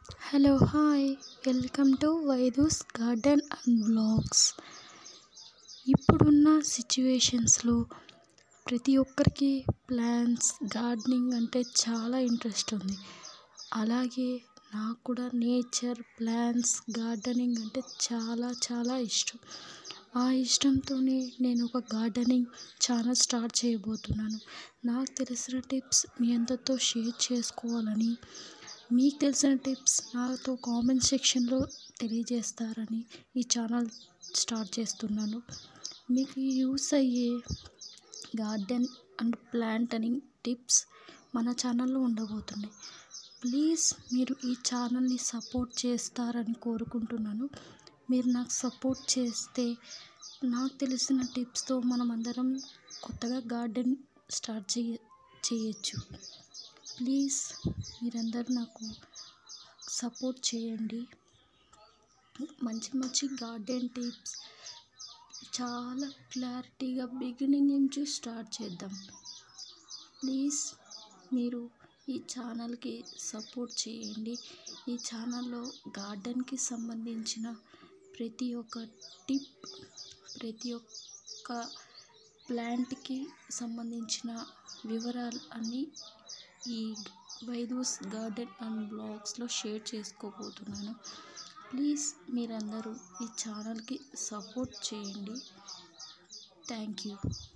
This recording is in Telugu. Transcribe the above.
hello hi welcome to Vaidus garden and blogs ఇప్పుడున్న సిచ్యువేషన్స్లో ప్రతి ఒక్కరికి ప్లాంట్స్ గార్డెనింగ్ అంటే చాలా ఇంట్రెస్ట్ ఉంది అలాగే నాకు కూడా నేచర్ ప్లాంట్స్ గార్డెనింగ్ అంటే చాలా చాలా ఇష్టం ఆ ఇష్టంతోనే నేను ఒక గార్డెనింగ్ ఛానల్ స్టార్ట్ చేయబోతున్నాను నాకు తెలిసిన టిప్స్ మీ అందరితో షేర్ చేసుకోవాలని మీకు తెలిసిన టిప్స్ నాతో కామెంట్ సెక్షన్లో తెలియజేస్తారని ఈ ఛానల్ స్టార్ట్ చేస్తున్నాను మీకు యూస్ అయ్యే గార్డెన్ అండ్ ప్లాంటనింగ్ టిప్స్ మన ఛానల్లో ఉండబోతున్నాయి ప్లీజ్ మీరు ఈ ఛానల్ని సపోర్ట్ చేస్తారని కోరుకుంటున్నాను మీరు నాకు సపోర్ట్ చేస్తే నాకు తెలిసిన టిప్స్తో మనం అందరం కొత్తగా గార్డెన్ స్టార్ట్ చేయ చేయొచ్చు ప్లీజ్ మీరందరూ నాకు సపోర్ట్ చేయండి మంచి మంచి గార్డెన్ టిప్స్ చాలా క్లారిటీగా బిగినింగ్ నుంచి స్టార్ట్ చేద్దాం ప్లీజ్ మీరు ఈ ఛానల్కి సపోర్ట్ చేయండి ఈ ఛానల్లో గార్డెన్కి సంబంధించిన ప్రతి ఒక్క టిప్ ప్రతి ఒక్క ప్లాంట్కి సంబంధించిన వివరాలు అన్నీ ఈ వైదూస్ గార్డెన్ అండ్ బ్లాగ్స్లో షేర్ చేసుకోబోతున్నాను ప్లీజ్ మీరందరూ ఈ ఛానల్కి సపోర్ట్ చేయండి థ్యాంక్ యూ